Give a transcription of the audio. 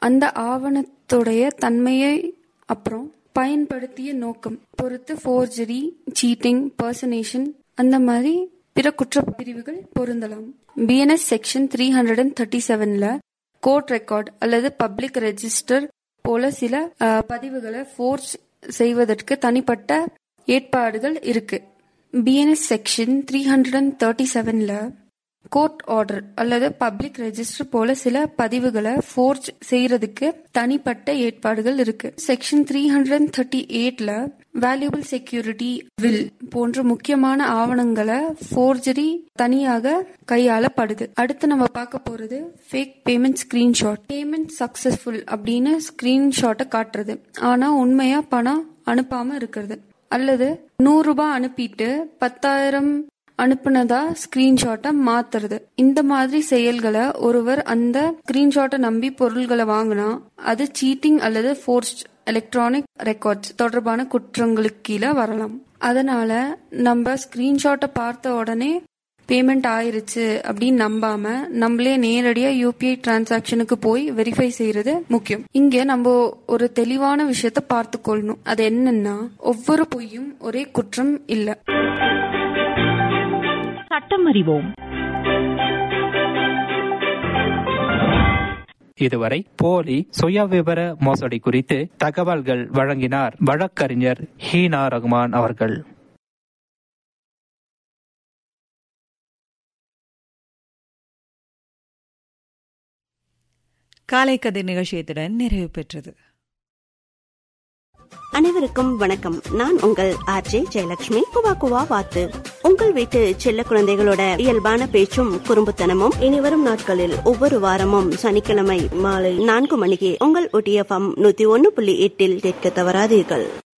அந்த ஆவணத்துடைய தன்மையை அப்புறம் பயன்படுத்திய நோக்கம் பொறுத்து ஃபோர்ஜரி சீட்டிங் பர்சனேஷன் அந்த மாதிரி பிற குற்றப் பிரிவுகள் பொருந்தலாம் BNS section three hundred and thirty செவன்ல கோர்ட் ரெக்கார்ட் அல்லது பப்ளிக் ரெஜிஸ்டர் போல சில அஹ், பதிவுகளை ஃபோர்ஸ் செய்வதற்கு தனிப்பட்ட ஏற்பாடுகள் இருக்கு BNS section three hundred and thirty செவன்ல கோர்ட் ஆர்டர் அல்லது பப்ளிக் ரெஜிஸ்டர் போல சில பதிவுகளை ஃபோர்ஜ் செய்யறதுக்கு தனிப்பட்ட ஏற்பாடுகள் இருக்கு section three hundred and thirty எயிட்ல வேல்யூபிள் செக்யூரிட்டி வில் போன்ற முக்கியமான ஆவணங்களை ஃபோர்ஜரி தனியாக கையாளப்படுது அடுத்து நம்ம பார்க்க போறது fake payment screenshot payment successful அப்படின்னு ஸ்கிரீன்ஷாட்டை காட்டுறது ஆனா உண்மையா பணம் அனுப்பாம இருக்கிறது அல்லது நூறு ரூபாய் அனுப்பிட்டு பத்தாயிரம் அனுப்புனதா ஸ்கிரீன்ஷாட்டை மாத்துறது இந்த மாதிரி செயல்களை ஒருவர் அந்த ஸ்கிரீன்ஷாட்டை நம்பி பொருள்களை வாங்கினா அது சீட்டிங் அல்லது ஃபோர்ஸ்ட் எலக்ட்ரானிக் ரெக்கார்ட்ஸ் தொடர்பான குற்றங்களுக்கு கீழே வரலாம் அதனால நம்ம ஸ்கிரீன்ஷாட்டை பார்த்த உடனே பேமெண்ட் ஆயிருச்சு அப்படின்னு நம்பாம நம்மளே நேரடியா யூபிஐ டிரான்சாக்ஷனுக்கு போய் வெரிஃபை செய்யறது முக்கியம் இங்க நம்ம ஒரு தெளிவான விஷயத்த பார்த்து கொள்ளணும் அது என்னன்னா ஒவ்வொரு பொய்யும் ஒரே குற்றம் இல்ல சட்டம் அறிவோம் இதுவரை போலி சுயவிவர மோசடி குறித்து தகவல்கள் வழங்கினார் வழக்கறிஞர் ஹீனா ரகுமான் அவர்கள் காலை கதை நிகழ்ச்சியத்துடன் நிறைவு பெற்றது அனைவருக்கும் வணக்கம் நான் உங்கள் ஆர்ஜே ஜெயலட்சுமி குவா குவா வாத்து உங்கள் வீட்டு செல்ல குழந்தைகளோட இயல்பான பேச்சும் குறும்புத்தனமும் இனிவரும் நாட்களில் ஒவ்வொரு வாரமும் சனிக்கிழமை மாலை நான்கு மணிக்கு உங்கள் ஒட்டியஃபம் நூத்தி ஒன்னு புள்ளி எட்டில் கேட்க தவறாதீர்கள்